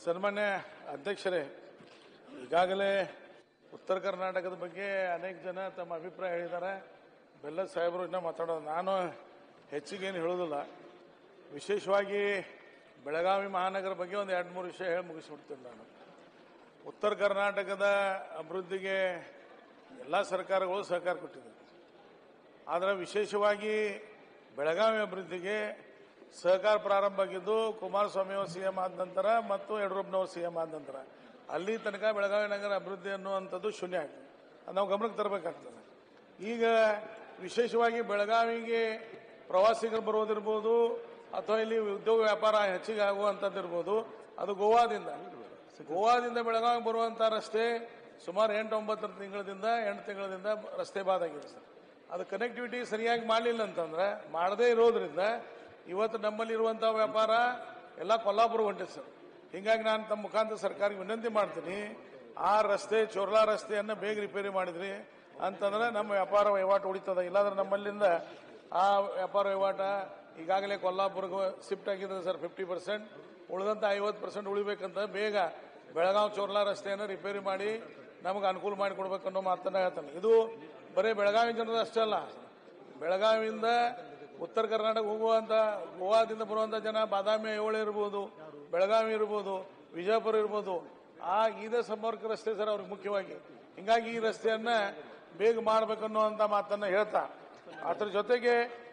ಸನ್ಮಾನ್ಯ ಅಧ್ಯಕ್ಷರೇ ಈಗಾಗಲೇ ಉತ್ತರ ಕರ್ನಾಟಕದ ಬಗ್ಗೆ ಅನೇಕ ಜನ ತಮ್ಮ ಅಭಿಪ್ರಾಯ ಹೇಳಿದ್ದಾರೆ ಬೆಲ್ಲದ ಸಾಹೇಬರು ಇನ್ನೂ ಮಾತಾಡೋದು ನಾನು ಹೆಚ್ಚಿಗೇನು ಹೇಳೋದಿಲ್ಲ ವಿಶೇಷವಾಗಿ ಬೆಳಗಾವಿ ಮಹಾನಗರ ಬಗ್ಗೆ ಒಂದು ಎರಡು ಮೂರು ವಿಷಯ ಹೇಳಿ ಮುಗಿಸ್ಬಿಡ್ತೀನಿ ನಾನು ಉತ್ತರ ಕರ್ನಾಟಕದ ಅಭಿವೃದ್ಧಿಗೆ ಎಲ್ಲ ಸರ್ಕಾರಗಳು ಸಹಕಾರ ಕೊಟ್ಟಿದೆ ಆದರೆ ವಿಶೇಷವಾಗಿ ಬೆಳಗಾವಿ ಅಭಿವೃದ್ಧಿಗೆ ಸಹಕಾರ ಪ್ರಾರಂಭ ಆಗಿದ್ದು ಕುಮಾರಸ್ವಾಮಿ ಅವರು ಸಿ ಎಂ ಆದ ನಂತರ ಮತ್ತು ಯಡಿಯೂರಪ್ಪನವರು ಸಿ ಎಂ ಆದ ನಂತರ ಅಲ್ಲಿ ತನಕ ಬೆಳಗಾವಿ ನಗರ ಅಭಿವೃದ್ಧಿ ಅನ್ನುವಂಥದ್ದು ಶೂನ್ಯ ಆಗಿದೆ ಅದು ನಾವು ಗಮನಕ್ಕೆ ತರಬೇಕಾಗ್ತದೆ ಈಗ ವಿಶೇಷವಾಗಿ ಬೆಳಗಾವಿಗೆ ಪ್ರವಾಸಿಗರು ಬರೋದಿರ್ಬೋದು ಅಥವಾ ಇಲ್ಲಿ ಉದ್ಯೋಗ ವ್ಯಾಪಾರ ಹೆಚ್ಚಿಗೆ ಆಗುವಂಥದ್ದು ಇರ್ಬೋದು ಅದು ಗೋವಾದಿಂದ ಗೋವಾದಿಂದ ಬೆಳಗಾವಿ ಬರುವಂಥ ರಸ್ತೆ ಸುಮಾರು ಎಂಟು ಒಂಬತ್ತು ತಿಂಗಳದಿಂದ ಎಂಟು ತಿಂಗಳದಿಂದ ರಸ್ತೆ ಬಾದಾಗಿದೆ ಸರ್ ಅದು ಕನೆಕ್ಟಿವಿಟಿ ಸರಿಯಾಗಿ ಮಾಡಲಿಲ್ಲ ಅಂತಂದ್ರೆ ಮಾಡದೇ ಇರೋದ್ರಿಂದ ಇವತ್ತು ನಮ್ಮಲ್ಲಿರುವಂಥ ವ್ಯಾಪಾರ ಎಲ್ಲ ಕೊಲ್ಲಾಪುರ ಹೊಂಟಿದೆ ಸರ್ ಹೀಗಾಗಿ ನಾನು ತಮ್ಮ ಮುಖಾಂತರ ಸರ್ಕಾರಕ್ಕೆ ವಿನಂತಿ ಮಾಡ್ತೀನಿ ಆ ರಸ್ತೆ ಚೋರ್ಲಾ ರಸ್ತೆಯನ್ನು ಬೇಗ ರಿಪೇರಿ ಮಾಡಿದ್ರಿ ಅಂತಂದ್ರೆ ನಮ್ಮ ವ್ಯಾಪಾರ ವಹಿವಾಟು ಉಳಿತದ ಇಲ್ಲಾಂದ್ರೆ ನಮ್ಮಲ್ಲಿಂದ ಆ ವ್ಯಾಪಾರ ವಹಿವಾಟ ಈಗಾಗಲೇ ಕೊಲ್ಲಾಪುರಕ್ಕೆ ಶಿಫ್ಟ್ ಆಗಿದೆ ಸರ್ ಫಿಫ್ಟಿ ಪರ್ಸೆಂಟ್ ಉಳಿದಂತ ಐವತ್ತು ಪರ್ಸೆಂಟ್ ಉಳಿಬೇಕಂತ ಬೇಗ ಬೆಳಗಾವಿ ಚೋರ್ಲಾ ರಸ್ತೆಯನ್ನು ರಿಪೇರಿ ಮಾಡಿ ನಮಗೆ ಅನುಕೂಲ ಮಾಡಿಕೊಡ್ಬೇಕು ಅನ್ನೋ ಮಾತನ್ನ ಹೇಳ್ತಾನೆ ಇದು ಬರೀ ಬೆಳಗಾವಿ ಜನರು ಅಷ್ಟೇ ಅಲ್ಲ ಬೆಳಗಾವಿಯಿಂದ ಉತ್ತರ ಕರ್ನಾಟಕ ಹೋಗುವಂತ ಗೋವಾದಿಂದ ಬರುವಂತ ಜನ ಬಾದಾಮಿ ಐಹೊಳೆ ಇರ್ಬೋದು ಬೆಳಗಾವಿ ಇರ್ಬೋದು ವಿಜಯಪುರ ಇರ್ಬೋದು ಆ ಇದೇ ಸಂಪರ್ಕ ರಸ್ತೆ ಸರ್ ಅವ್ರಿಗೆ ಮುಖ್ಯವಾಗಿ ಹಿಂಗಾಗಿ ಈ ರಸ್ತೆಯನ್ನ ಬೇಗ ಮಾಡಬೇಕನ್ನುವಂತ ಮಾತನ್ನ ಹೇಳ್ತಾ ಅದ್ರ ಜೊತೆಗೆ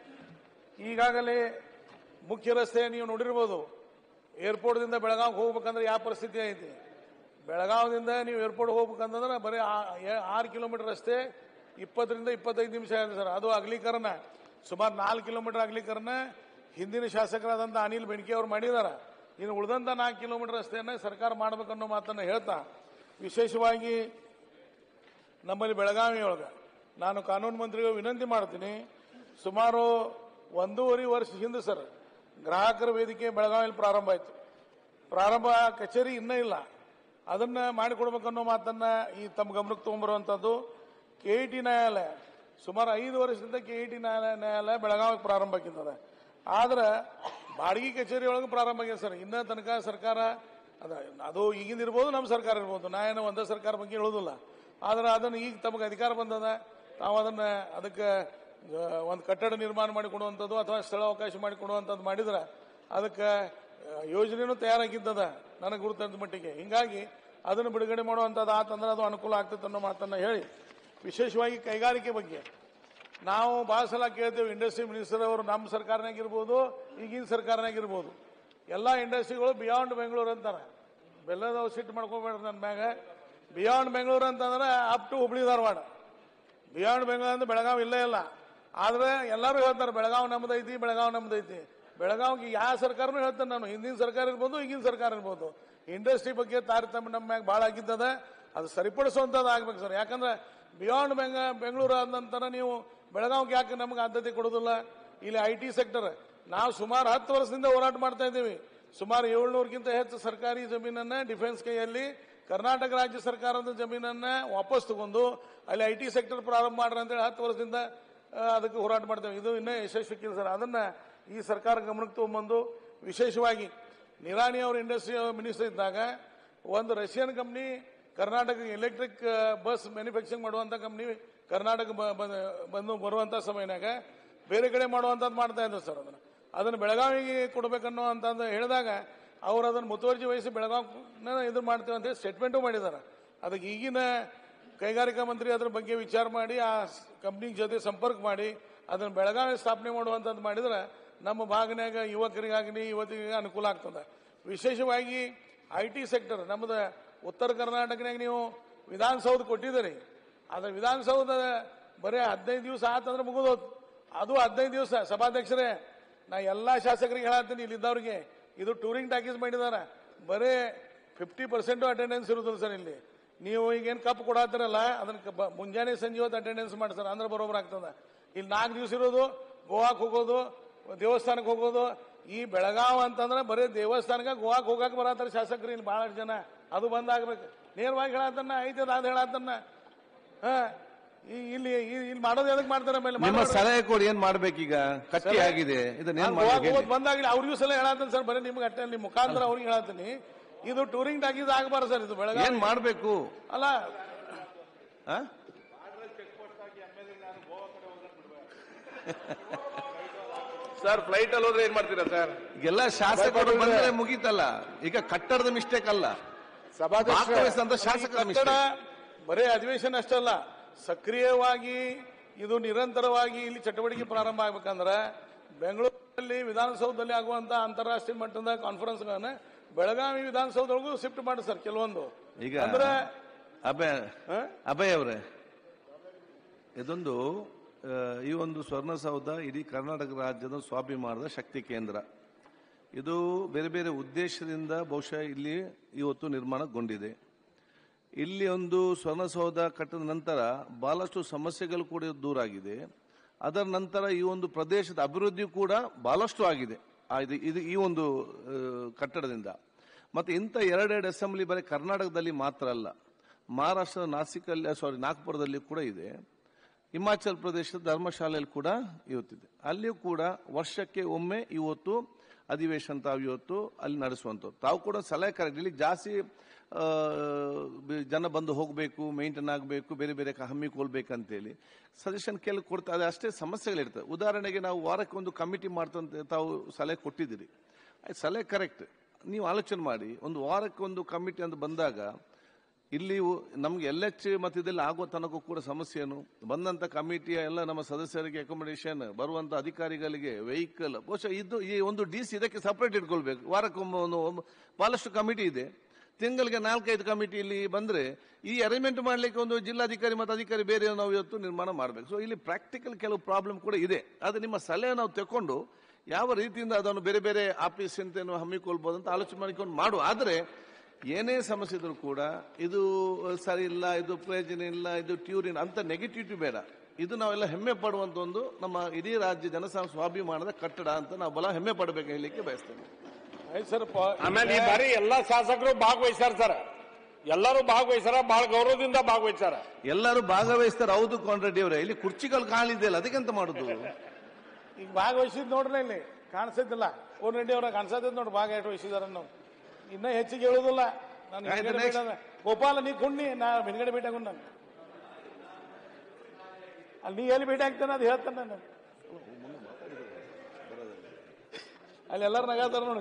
ಈಗಾಗಲೇ ಮುಖ್ಯ ರಸ್ತೆ ನೀವು ನೋಡಿರ್ಬೋದು ಏರ್ಪೋರ್ಟ್ದಿಂದ ಬೆಳಗಾವಿಗೆ ಹೋಗ್ಬೇಕಂದ್ರೆ ಯಾವ ಪರಿಸ್ಥಿತಿ ಐತಿ ಬೆಳಗಾವದಿಂದ ನೀವು ಏರ್ಪೋರ್ಟ್ ಹೋಗ್ಬೇಕಂತಂದ್ರೆ ಬರೀ ಆ- ಏ- ಆರು ಕಿಲೋಮೀಟರ್ ರಸ್ತೆ ಇಪ್ಪತ್ತರಿಂದ ಇಪ್ಪತ್ತೈದು ನಿಮಿಷ ಆಗಿದೆ ಸರ್ ಅದು ಅಗಲೀಕರಣ ಸುಮಾರು ನಾಲ್ಕು ಕಿಲೋಮೀಟರ್ ಅಗಲೀಕರಣ ಹಿಂದಿನ ಶಾಸಕರಾದಂಥ ಅನಿಲ್ ಬೆಣಕೆ ಅವ್ರು ಮಾಡಿದಾರ ಇನ್ನು ಉಳಿದಂಥ ನಾಲ್ಕು ಕಿಲೋಮೀಟರ್ ರಸ್ತೆಯನ್ನು ಸರ್ಕಾರ ಮಾಡ್ಬೇಕನ್ನೋ ಮಾತನ್ನ ಹೇಳ್ತಾ ವಿಶೇಷವಾಗಿ ನಮ್ಮಲ್ಲಿ ಬೆಳಗಾವಿ ಒಳಗೆ ನಾನು ಕಾನೂನು ಮಂತ್ರಿಗಳು ವಿನಂತಿ ಮಾಡ್ತೀನಿ ಸುಮಾರು ಒಂದೂವರೆ ವರ್ಷ ಹಿಂದೆ ಸರ್ ಗ್ರಾಹಕರ ವೇದಿಕೆ ಬೆಳಗಾವಿಯಲ್ಲಿ ಪ್ರಾರಂಭ ಆಯಿತು ಪ್ರಾರಂಭ ಕಚೇರಿ ಇನ್ನೂ ಇಲ್ಲ ಅದನ್ನ ಮಾಡಿಕೊಡ್ಬೇಕನ್ನೋ ಮಾತನ್ನ ಈ ತಮ್ಮ ಗಮನಕ್ಕೆ ತಗೊಂಬರುವಂಥದ್ದು ಕೆ ಇ ಟಿ ನ್ಯಾಯಾಲಯ ಸುಮಾರು ಐದು ವರ್ಷದಿಂದ ಕೆ ಇ ಟಿ ನ್ಯಾಯಾಲಯ ನ್ಯಾಯಾಲಯ ಬೆಳಗಾವಿಗೆ ಪ್ರಾರಂಭ ಆಗಿದ್ದದ ಆದ್ರೆ ಬಾಡಿಗೆ ಕಚೇರಿ ಒಳಗೆ ಪ್ರಾರಂಭ ಆಗಿದೆ ಸರ್ ಇನ್ನೂ ತನಕ ಸರ್ಕಾರ ಅದ ಅದು ಈಗಿಂದ ಇರ್ಬೋದು ನಮ್ಮ ಸರ್ಕಾರ ಇರ್ಬೋದು ನಾ ಏನೋ ಒಂದೇ ಸರ್ಕಾರ ಬಗ್ಗೆ ಹೇಳೋದಿಲ್ಲ ಆದ್ರೆ ಅದನ್ನು ಈಗ ತಮಗೆ ಅಧಿಕಾರ ಬಂದದ ತಾವು ಅದನ್ನ ಅದಕ್ಕೆ ಒಂದು ಕಟ್ಟಡ ನಿರ್ಮಾಣ ಮಾಡಿ ಕೊಡುವಂಥದ್ದು ಅಥವಾ ಸ್ಥಳಾವಕಾಶ ಮಾಡಿ ಕೊಡುವಂಥದ್ದು ಮಾಡಿದ್ರೆ ಅದಕ್ಕೆ ಆ, ಯೋಜನೆನೂ ತಯಾರಾಗಿದ್ದದ ನನಗೆ ಗುರುತಂದ ಮಟ್ಟಿಗೆ ಹಿಂಗಾಗಿ ಅದನ್ನು ಬಿಡುಗಡೆ ಮಾಡುವಂಥದ್ದು ಆತಂದ್ರೆ ಅದು ಅನುಕೂಲ ಆಗ್ತದೆ ಅನ್ನೋ ಮಾತನ್ನ ಹೇಳಿ ವಿಶೇಷವಾಗಿ ಕೈಗಾರಿಕೆ ಬಗ್ಗೆ ನಾವು ಭಾಳ ಸಲ ಕೇಳ್ತೇವೆ ಇಂಡಸ್ಟ್ರಿ ಮಿನಿಸ್ಟರ್ ಅವರು ನಮ್ಮ ಸರ್ಕಾರನಾಗಿರ್ಬೋದು ಈಗಿನ ಸರ್ಕಾರನಾಗಿರ್ಬೋದು ಎಲ್ಲ ಇಂಡಸ್ಟ್ರಿಗಳು ಬಿಯಾಂಡ್ ಬೆಂಗಳೂರು ಅಂತಾರೆ ಬೆಲ್ಲದವ್ರು ಸಿಟ್ಟು ಮಾಡ್ಕೋಬೇಡ್ರಿ ನನ್ನ ಮ್ಯಾಗ ಬಿಯಾಂಡ್ ಬೆಂಗಳೂರು ಅಂತಂದ್ರೆ up to Hubli Dharwad beyond Bengaluru ಅಂದ್ರೆ ಬೆಳಗಾವಿ ಇಲ್ಲೇ ಇಲ್ಲ ಆದ್ರೆ ಎಲ್ಲರೂ ಹೇಳ್ತಾರೆ ಬೆಳಗಾವಿ ನಮ್ದೈತಿ ಬೆಳಗಾವಿ ನಮ್ದೈತಿ ಬೆಳಗಾವಿಗೆ ಯಾವ ಸರ್ಕಾರನೂ ಹೇಳ್ತಾನೆ ನಾನು ಹಿಂದಿನ ಸರ್ಕಾರ ಇರ್ಬೋದು ಈಗಿನ ಸರ್ಕಾರ ಇರ್ಬೋದು ಇಂಡಸ್ಟ್ರಿ ಬಗ್ಗೆ ತಾರತಮ್ಯ ನಮ್ಮ ಮ್ಯಾಗ ಭಾಳ ಆಗಿದ್ದದ ಅದು ಸರಿಪಡಿಸುವಂಥದ್ದು ಆಗ್ಬೇಕು ಸರ್ ಯಾಕಂದ್ರೆ ಬಿಯಾಂಡ್ ಬೆಂಗ ಬೆಂಗಳೂರು ಆದ ನಂತರ ನೀವು ಬೆಳಗಾವಿಗೆ ಯಾಕೆ ನಮ್ಗೆ ಆದ್ಯತೆ ಕೊಡೋದಿಲ್ಲ ಇಲ್ಲಿ ಐ ಟಿ ಸೆಕ್ಟರ್ ನಾವು ಸುಮಾರು ಹತ್ತು ವರ್ಷದಿಂದ ಹೋರಾಟ ಮಾಡ್ತಾ ಇದ್ದೀವಿ ಸುಮಾರು ಏಳ್ನೂರಕ್ಕಿಂತ ಹೆಚ್ಚು ಸರ್ಕಾರಿ ಜಮೀನನ್ನ ಡಿಫೆನ್ಸ್ ಕೈಯಲ್ಲಿ ಕರ್ನಾಟಕ ರಾಜ್ಯ ಸರ್ಕಾರದ ಜಮೀನನ್ನ ವಾಪಸ್ ತಗೊಂಡು ಅಲ್ಲಿ ಐ ಟಿ ಸೆಕ್ಟರ್ ಪ್ರಾರಂಭ ಮಾಡ್ರಿ ಅಂತೇಳಿ ಹತ್ತು ವರ್ಷದಿಂದ ಆ, ಅದಕ್ಕೆ ಹೋರಾಟ ಮಾಡ್ತೇವೆ ಇದು ಇನ್ನೂ ಯಶಸ್ವಿಕ್ಕಿಲ್ಲ ಸರ್ ಅದನ್ನ ಈ ಸರ್ಕಾರ ಗಮನಕ್ಕೆ ತಗೊಂಬಂದು ವಿಶೇಷವಾಗಿ ನಿರಾಣಿ ಅವರು ಇಂಡಸ್ಟ್ರಿ ಮಿನಿಸ್ಟರ್ ಇದ್ದಾಗ ಒಂದು Russian company Karnataka electric bus manufacturing ಮಾಡುವಂತ ಕಂಪ್ನಿ ಕರ್ನಾಟಕ ಬ- ಬಂದ- ಬಂದು ಬರುವಂತ ಸಮಯನಾಗ ಬೇರೆ ಕಡೆ ಮಾಡುವಂತದ್ದು ಮಾಡ್ತಾ ಇದ್ರು ಸರ್ ಅದನ್ನ ಅದನ್ನು ಬೆಳಗಾವಿಗೆ ಕೊಡಬೇಕನ್ನೋ ಅಂತಂದು ಹೇಳಿದಾಗ ಅವ್ರು ಅದನ್ನು ಮುತುವರ್ಜಿ ವಹಿಸಿ ಬೆಳಗಾವಿ ಇದು ಮಾಡ್ತೇವೆ ಅಂತ ಸ್ಟೇಟ್ಮೆಂಟು ಮಾಡಿದ್ದಾರೆ ಅದಕ್ಕೆ ಈಗಿನ ಕೈಗಾರಿಕಾ ಮಂತ್ರಿ ಅದ್ರ ಬಗ್ಗೆ ವಿಚಾರ ಮಾಡಿ ಆ ಕಂಪ್ನಿ ಜೊತೆ ಸಂಪರ್ಕ ಮಾಡಿ ಅದನ್ನು ಬೆಳಗಾವಿ ಸ್ಥಾಪನೆ ಮಾಡುವಂಥದ್ದು ಮಾಡಿದ್ರೆ ನಮ್ಮ ಭಾಗನ್ಯಾಗ ಯುವಕರಿಗಾಗಲಿ ಯುವತಿಗೆ ಅನುಕೂಲ ಆಗ್ತದೆ ವಿಶೇಷವಾಗಿ ಐ ಟಿ ಸೆಕ್ಟರ್ ನಮ್ಮದು ಉತ್ತರ ಕರ್ನಾಟಕನಾಗ ನೀವು ವಿಧಾನಸೌಧ ಕೊಟ್ಟಿದ್ದೀರಿ ಆದ್ರೆ ವಿಧಾನಸೌಧ ಬರೀ ಹದಿನೈದು ದಿವಸ ಆತಂದ್ರೆ ಮುಗಿದೋದು ಅದು ಹದಿನೈದು ದಿವಸ ಸಭಾಧ್ಯಕ್ಷರೇ ನಾ ಎಲ್ಲಾ ಶಾಸಕರಿಗೆ ಹೇಳತ್ತೀನಿ ಇಲ್ಲಿದ್ದವ್ರಿಗೆ ಇದು ಟೂರಿಂಗ್ ಟ್ಯಾಕೇಜ್ ಮಾಡಿದಾರ ಬರೀ ಫಿಫ್ಟಿ ಪರ್ಸೆಂಟ್ ಅಟೆಂಡೆನ್ಸ್ ಇರುದಿಲ್ಲ ಸರ್ ಇಲ್ಲಿ ನೀವು ಈಗೇನು ಕಪ್ ಕೊಡತ್ತೀರಲ್ಲ ಅದನ್ನ ಕ- ಬ- ಮುಂಜಾನೆ ಸಂಜೆ ಹೊತ್ತು ಅಟೆಂಡೆನ್ಸ್ ಮಾಡಿ ಸರ್ ಅಂದ್ರೆ ಬರೋಬ್ಬರ ಆಗ್ತದ ಇಲ್ಲಿ ನಾಲ್ಕು ದಿವಸ ಇರೋದು ಗೋವಾಕ್ ಹೋಗೋದು ದೇವಸ್ಥಾನಕ್ಕೆ ಹೋಗೋದು ಈ ಬೆಳಗಾವ್ ಅಂತಂದ್ರೆ ಬರೀ ದೇವಸ್ಥಾನಕ್ಕೆ ಗೋವಾಕ್ ಹೋಗಕ್ಕೆ ಬರತ್ತಾರ ಶಾಸಕರು ಇಲ್ಲಿ ಬಹಳಷ್ಟು ಜನ ಅದು ಬಂದಾಗ್ಬೇಕು ನೇರವಾಗಿ ಹೇಳತ್ತನ್ನ ಐತೆ ಅದು ಹೇಳತ್ತನ್ನ ಹಾ ಈ- ಇಲ್ಲಿ ಈ- ಇಲ್ಲಿ ಮಾಡೋದು ಎದಕ್ ಮಾಡ್ತಾರೆ ಆಮೇಲೆ ನಿಮ್ಮ ಮಾಡ್ಬೇಡ್ರಿ. ಸಲಹೆ ಕೊಡಿ ಏನ್ ಮಾಡ್ಬೇಕೀಗ ಕಟ್ಟಿ ಆಗಿದೆ ಇದನ್ನ ಏನ್ ನಾನು ಗೋವಾಕ್ ಮಾಡ್ಬೇಕು ಹೋಗೋದು ಬಂದಾಗಲಿ ಅವ್ರಿಗೂ ಸಲ ಹೇಳತ್ತೀನಿ ಸರ್ ಬರೀ ನಿಮ್ಗೆ ಅಟ್ಟೆ ನಿಮ್ಮ ಮುಖಾಂತರ ಅವ್ರಿಗೆ ಹೇಳತ್ತೀನಿ ಇದು ಟೂರಿಂಗ್ ಟಾಕೀಸ್ ಆಗಬಾರ್ದು ಸರ್ ಇದು ಬೆಳಗಾವಿ ಏನ್ ಮಾಡ್ಬೇಕು ಅಲ್ಲ ಆ? ಸರ್ ಫ್ಲೈಟ್ ಅಲ್ಲಿ ಹೋದ್ರೆ ಏನ್ ಮಾಡ್ತೀರಾ ಸರ್ ಈಗೆಲ್ಲ ಶಾಸಕರು ಬಂದ್ರೆ ಮುಗೀತಲ್ಲ ಈಗ ಕಟ್ಟಡದ ಮಿಸ್ಟೇಕ್ ಅಲ್ಲ ಭಾಗವಹಿಸಿದಂತ ಶಾಸಕರ ಕಟ್ಟಡ ಮಿಸ್ಟೇಕ್ ಬರೇ ಅಧಿವೇಶನ ಅಷ್ಟಲ್ಲ ಸಕ್ರಿಯವಾಗಿ ಇದು ನಿರಂತರವಾಗಿ ಇಲ್ಲಿ ಚಟುವಟಿಕೆ ಪ್ರಾರಂಭ ಆಗ್ಬೇಕಂದ್ರೆ ಬೆಂಗಳೂರಲ್ಲಿ ವಿಧಾನಸೌಧದಲ್ಲಿ ಆಗುವಂತ ಅಂತಾರಾಷ್ಟ್ರೀಯ ಮಟ್ಟದ ಕಾನ್ಫರೆನ್ಸ್ಗಳನ್ನ ಬೆಳಗಾವಿ ವಿಧಾನಸೌಧದೊಳಗೂ ಶಿಫ್ಟ್ ಮಾಡಿ ಸರ್ ಕೆಲವೊಂದು ಈಗ ಅಂದ್ರೆ ಅಭಯ ಹ? ಅಭಯ್ ಅವರೇ ಇದೊಂದು ಆ, ಈ ಒಂದು ಸ್ವರ್ಣಸೌಧ ಇಡೀ ಕರ್ನಾಟಕ ರಾಜ್ಯದ ಸ್ವಾಭಿಮಾನದ ಶಕ್ತಿ ಕೇಂದ್ರ ಇದು ಬೇರೆ ಬೇರೆ ಉದ್ದೇಶದಿಂದ ಬಹುಶಃ ಇಲ್ಲಿ ಇವತ್ತು ನಿರ್ಮಾಣಗೊಂಡಿದೆ ಇಲ್ಲಿ ಒಂದು ಸ್ವರ್ಣಸೌಧ ಕಟ್ಟಿದ ನಂತರ ಬಹಳಷ್ಟು ಸಮಸ್ಯೆಗಳು ಕೂಡ ದೂರ ಆಗಿದೆ ಅದರ ನಂತರ ಈ ಒಂದು ಪ್ರದೇಶದ ಅಭಿವೃದ್ಧಿ ಕೂಡ ಬಹಳಷ್ಟು ಆಗಿದೆ ಆ, ಇದು ಇದು ಈ ಒಂದು ಆ, ಕಟ್ಟಡದಿಂದ ಮತ್ತೆ ಇಂಥ ಎರಡೆರಡು ಅಸೆಂಬ್ಲಿ ಬರೀ ಕರ್ನಾಟಕದಲ್ಲಿ ಮಾತ್ರ ಅಲ್ಲ ಮಹಾರಾಷ್ಟ್ರದ ನಾಸಿಕಲ್ಲಿ ಸಾರಿ ನಾಗ್ಪುರದಲ್ಲಿ ಕೂಡ ಇದೆ ಹಿಮಾಚಲ್ ಪ್ರದೇಶದ ಧರ್ಮಶಾಲೆಯಲ್ಲಿ ಕೂಡ ಇವತ್ತಿದೆ ಅಲ್ಲಿಯೂ ಕೂಡ ವರ್ಷಕ್ಕೆ ಒಮ್ಮೆ ಇವತ್ತು ಅಧಿವೇಶನ ತಾವು ಇವತ್ತು ಅಲ್ಲಿ ನಡೆಸುವಂಥದ್ದು ತಾವು ಕೂಡ ಸಲಹೆ ಕರೆಕ್ಟ್ ಇಲ್ಲಿ ಜಾಸ್ತಿ ಆ, ಬಿ- ಜನ ಬಂದು ಹೋಗಬೇಕು ಮೇಂಟೈನ್ ಆಗಬೇಕು ಬೇರೆ ಬೇರೆ ಕ- ಹಮ್ಮಿಕೊಳ್ಬೇಕಂತೇಳಿ ಸಜೆಷನ್ ಕೇಳಿ ಕೊಡ್ತಾ ಅದೇ ಅಷ್ಟೇ ಸಮಸ್ಯೆಗಳಿರ್ತವೆ ಉದಾಹರಣೆಗೆ ನಾವು ವಾರಕ್ಕೆ ಒಂದು ಕಮಿಟಿ ಮಾಡ್ತಂತ ತಾವು ಸಲಹೆ ಕೊಟ್ಟಿದ್ದೀರಿ ಆಯ್ತು ಸಲಹೆ ಕರೆಕ್ಟ್ ನೀವು ಆಲೋಚನೆ ಮಾಡಿ ಒಂದು ವಾರಕ್ಕೆ ಒಂದು ಕಮಿಟಿ ಅಂತ ಬಂದಾಗ ಇಲ್ಲಿ ಉ- ನಮ್ಗೆ ಎಲ್ ಎಚ್ ಮತ್ತು ಇದೆಲ್ಲ ಆಗೋ ತನಕ ಕೂಡ ಸಮಸ್ಯೆ ಏನು ಬಂದಂತ ಕಮಿಟಿಯ ಎಲ್ಲ ನಮ್ಮ ಸದಸ್ಯರಿಗೆ ಅಕೊಮಡೇಷನ್ ಬರುವಂತ ಅಧಿಕಾರಿಗಳಿಗೆ ವೆಹಿಕಲ್ ಬಹುಶಃ ಇದು ಈ ಒಂದು ಡಿ ಸಿ ಇದಕ್ಕೆ ಸಪರೇಟ್ ಇಟ್ಕೊಳ್ಬೇಕು ವಾರಕ್ಕೊಮ್ಮೆ ಒಂದು ಒಮ್ಮೆ- ಬಹಳಷ್ಟು ಕಮಿಟಿ ಇದೆ ತಿಂಗಳಿಗೆ ನಾಲ್ಕೈದು ಕಮಿಟಿ ಇಲ್ಲಿ ಬಂದ್ರೆ ಈ ಅರೇಂಜ್ಮೆಂಟ್ ಮಾಡ್ಲಿಕ್ಕೆ ಒಂದು ಜಿಲ್ಲಾಧಿಕಾರಿ ಮತ್ತು ಅಧಿಕಾರಿ ಬೇರೆ ನಾವು ಇವತ್ತು ನಿರ್ಮಾಣ ಮಾಡಬೇಕು ಸೊ ಇಲ್ಲಿ ಪ್ರಾಕ್ಟಿಕಲ್ ಕೆಲವು ಪ್ರಾಬ್ಲಮ್ ಕೂಡ ಇದೆ ಅದು ನಿಮ್ಮ ಸಲಹೆ ನಾವು ತಕೊಂಡು ಯಾವ ರೀತಿಯಿಂದ ಅದನ್ನು ಬೇರೆ ಬೇರೆ ಆಫೀಸ್ ಅಂತ ಹಮ್ಮಿಕೊಳ್ಬಹುದು ಅಂತ ಆಲೋಚನೆ ಮಾಡಿಕೊಂಡು ಮಾಡು ಆದ್ರೆ ಏನೇ ಸಮಸ್ಯೆ ಇದ್ರೂ ಕೂಡ ಇದು ಸರಿ ಇಲ್ಲ ಇದು ಪ್ರಯೋಜನ ಇಲ್ಲ ಇದು ಟ್ಯೂರಿನ್ ಅಂತ ನೆಗೆಟಿವಿಟಿ ಬೇಡ ಇದು ನಾವೆಲ್ಲ ಹೆಮ್ಮೆ ಪಡುವಂತ ಒಂದು ನಮ್ಮ ಇಡೀ ರಾಜ್ಯ ಜನಸಾಮಾನ್ಯ ಸ್ವಾಭಿಮಾನದ ಕಟ್ಟಡ ಅಂತ ನಾವು ಬಲ ಹೆಮ್ಮೆ ಪಡಬೇಕು ಹೇಳಲಿಕ್ಕೆ ಬಯಸ್ತೇನೆ ಆಯ್ತು ಸರ್ ಆಮೇಲೆ ಈ ಬಾರಿ ಎಲ್ಲಾ ಶಾಸಕರು ಭಾಗವಹಿಸ್ಯಾರ ಸರ್ ಎಲ್ಲರೂ ಭಾಗವಹಿಸ್ಯಾರ ಬಹಳ ಗೌರವದಿಂದ ಭಾಗವಹಿಸ್ಯಾರ ಎಲ್ಲರೂ ಭಾಗವಹಿಸ್ತಾರೆ ಹೌದು ಕಾನ್ರೆಡ್ಡಿ ಅವರೇ ಇಲ್ಲಿ ಕುರ್ಚಿಗಳು ಕಾಣಿದೆಯಲ್ಲ ಅದಕ್ಕೆಂತ ಮಾಡುದು ಈಗ ಭಾಗವಹಿಸಿದ್ ನೋಡ್ರಿ ಇಲ್ಲಿ ಕಾಣಿಸಿದ್ದಿಲ್ಲ ಕೋನ್ ರೆಡ್ಡಿ ಅವರ ಕಾಣಿಸೋದ್ ನೋಡ್ರಿ ಭಾಗವಹಿಸಿದಾರ ನಾವು ಇನ್ನ ಹೆಚ್ಚಿಗೆ ಹೇಳುದಿಲ್ಲ ನಾನು ಆಯ್ತು, ಹಿಂದ್ಗಡೆ next. ಬಿಡೋದ. ಗೋಪಾಲ ನೀ ಕುಣ್ಣಿ ನಾ ಹಿಂದ್ಗಡೆ ಭೇಟಿ ಆಗೋಣ ನಾನು ಅಲ್ಲಿ ನೀ ಎಲ್ಲಿ ಭೇಟಿ ಆಗ್ತಾನೆ ಅದು ಹೇಳ್ತಾನೆ ನಾನು ಅಲ್ಲಿ ಎಲ್ಲರೂ ನಗಾತಾರ ನೋಡಿ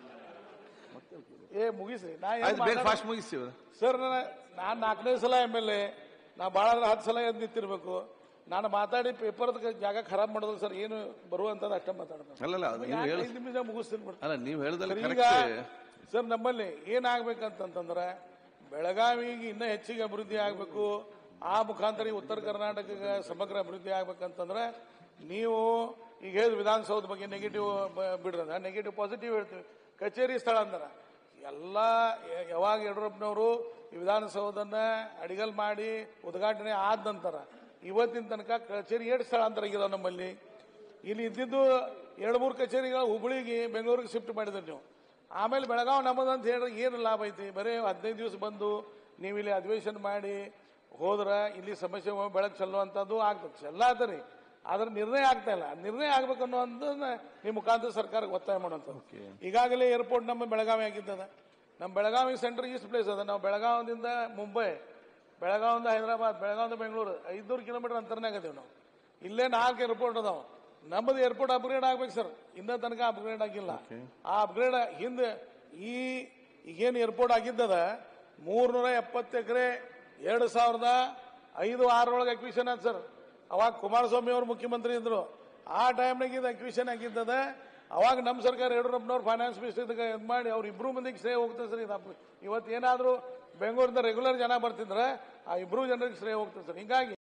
ಏ ಮುಗಿಸ್ರಿ ನಾ ಏನ್ ಆಯ್ತು ಬೇಗ ಮಾತಾಡ- ಫಾಸ್ಟ್ ಮುಗಿಸ್ತೀವಿ ಸರ್ ನನ್ನ ನಾನು ನಾಲ್ಕನೇ ಸಲ ಎಮ್ ಎಲ್ ಎ ನಾ ಭಾಳ ಅಂದ್ರೆ ಹತ್ತು ಸಲ ಎದ್ದು ನಿಂತಿರ್ಬೇಕು ನಾನು ಮಾತಾಡಿ ಪೇಪರ್ ಜಾಗ ಖರಾಬ್ ಮಾಡೋದು ಸರ್ ಏನು ಬರುವಂತದ್ದು ಅಷ್ಟೇ ಮಾತಾಡೋದು ಅಲ್ಲಲ್ಲ ಅದು ನೀವು ಯಾಕೆ ಹೇಳ ಐದು ನಿಮಿಷ ಮುಗಿಸ್ತೀನಿ ಬಿಡ್ರಿ ಅಲ್ಲ ನೀವು ಹೇಳದಲ್ಲ ಸರ್, ಈಗ ಕರೆಕ್ಟ್ ಸರ್ ನಮ್ಮಲ್ಲಿ ಏನಾಗ್ಬೇಕಂತಂದ್ರೆ ಬೆಳಗಾವಿಗೆ ಇನ್ನೂ ಹೆಚ್ಚಿಗೆ ಅಭಿವೃದ್ಧಿ ಆಗಬೇಕು ಆ ಮುಖಾಂತರ ಈ ಉತ್ತರ ಕರ್ನಾಟಕಕ್ಕೆ ಸಮಗ್ರ ಅಭಿವೃದ್ಧಿ ಆಗ್ಬೇಕಂತಂದ್ರೆ ನೀವು ಈಗ ಹೇಳಿದ ವಿಧಾನಸೌಧ ಬಗ್ಗೆ ನೆಗೆಟಿವ್ ಬಿಡ್ರದ ನೆಗೆಟಿವ್ ಪಾಸಿಟಿವ್ ಹೇಳ್ತೀವಿ ಕಚೇರಿ ಸ್ಥಳ ಅಂದ್ರೆ ಎಲ್ಲ ಯ- ಯಾವಾಗ ಯಡಿಯೂರಪ್ಪನವರು ಈ ವಿಧಾನಸೌಧನ ಅಡಿಗಲ್ ಮಾಡಿ ಉದ್ಘಾಟನೆ ಆದ ನಂತರ ಇವತ್ತಿನ ತನಕ ಕಚೇರಿ ಎರಡು ಸ್ಥಳಾಂತರ ಆಗಿದಾವೆ ನಮ್ಮಲ್ಲಿ ಇಲ್ಲಿ ಇದ್ದಿದ್ದು ಎರಡು ಮೂರು ಕಚೇರಿಗಳು ಹುಬ್ಬಳ್ಳಿಗೆ ಬೆಂಗಳೂರಿಗೆ ಶಿಫ್ಟ್ ಮಾಡಿದ್ರಿ ನೀವು ಆಮೇಲೆ ಬೆಳಗಾವ್ ನಮ್ಮದು ಅಂತ ಹೇಳಿದ್ರೆ ಏನು ಲಾಭ ಐತಿ ಬರೀ ಹದಿನೈದು ದಿವಸ ಬಂದು ನೀವು ಇಲ್ಲಿ ಅಧಿವೇಶನ ಮಾಡಿ ಹೋದ್ರ ಇಲ್ಲಿ ಸಮಸ್ಯೆ ಬೆಳಕು ಚೆಲ್ಲುವಂಥದ್ದು ಆಗ್ತದೆ ಚೆಲ್ಲಾತರಿ ಆದ್ರೆ ನಿರ್ಣಯ ಆಗ್ತಾ ಇಲ್ಲ ನಿರ್ಣಯ ಆಗ್ಬೇಕು ಅನ್ನೋದನ್ನ ನಿಮ್ಮ ಮುಖಾಂತರ ಸರ್ಕಾರಕ್ಕೆ ಒತ್ತಾಯ ಮಾಡುವಂಥದ್ದು ಈಗಾಗಲೇ ಏರ್ಪೋರ್ಟ್ ನಮ್ಮ ಬೆಳಗಾವಿ ಆಗಿದ್ದದ ನಮ್ಮ ಬೆಳಗಾವಿ ಸೆಂಟರ್ ಈಸ್ಟ್ ಪ್ಲೇಸ್ ಅದ ನಾವು ಬೆಳಗಾವಿಯಿಂದ ಮುಂಬೈ ಬೆಳಗಾವಿಂದ ಹೈದರಾಬಾದ್ ಬೆಳಗಾವಿಂದ ಬೆಂಗಳೂರು ಐದ್ನೂರು ಕಿಲೋಮೀಟರ್ ಅಂತರನೇ ಆಗದೇವು ನಾವು ಇಲ್ಲೇ ನಾಲ್ಕು ಏರ್ಪೋರ್ಟ್ ಅದಾವ ನಮ್ಮದು ಏರ್ಪೋರ್ಟ್ ಅಪ್ಗ್ರೇಡ್ ಆಗ್ಬೇಕು ಸರ್ ಇನ್ನೂ ತನಕ ಅಪ್ಗ್ರೇಡ್ ಆಗಿಲ್ಲ ಆ ಅಪ್ಗ್ರೇಡ್ ಹಿಂದೆ ಈ ಈಗೇನು ಏರ್ಪೋರ್ಟ್ ಆಗಿದ್ದದ ಮೂರ್ನೂರ ಎಪ್ಪತ್ತು ಎಕರೆ ಎರಡು ಸಾವಿರದ ಐದು ಆರರೊಳಗೆ ಅಕ್ವಿಷನ್ ಆಯ್ತು ಸರ್ ಅವಾಗ ಕುಮಾರಸ್ವಾಮಿ ಅವರು ಮುಖ್ಯಮಂತ್ರಿ ಇದ್ರು ಆ ಟೈಮ್ನಾಗ ಇದು ಅಕ್ವಿಷನ್ ಆಗಿದ್ದದ ಅವಾಗ ನಮ್ಮ ಸರ್ಕಾರ ಯಡಿಯೂರಪ್ಪನವ್ರು ಫೈನಾನ್ಸ್ ಮಿನಿಸ್ಟರ್ ಇದು ಮಾಡಿ ಅವ್ರು ಇಬ್ರು ಮಂದಿಗೆ ಶ್ರೇಯ ಹೋಗ್ತದೆ ಸರ್ ಇದು ಇವತ್ತು ಏನಾದರೂ ಬೆಂಗಳೂರಿಂದ ರೆಗ್ಯುಲರ್ ಜನ ಬರ್ತಿದ್ರೆ ಆ ಇಬ್ರು ಜನರಿಗೆ ಶ್ರೇಯ ಹೋಗ್ತದೆ ಸರ್ ಹಿಂಗಾಗಿ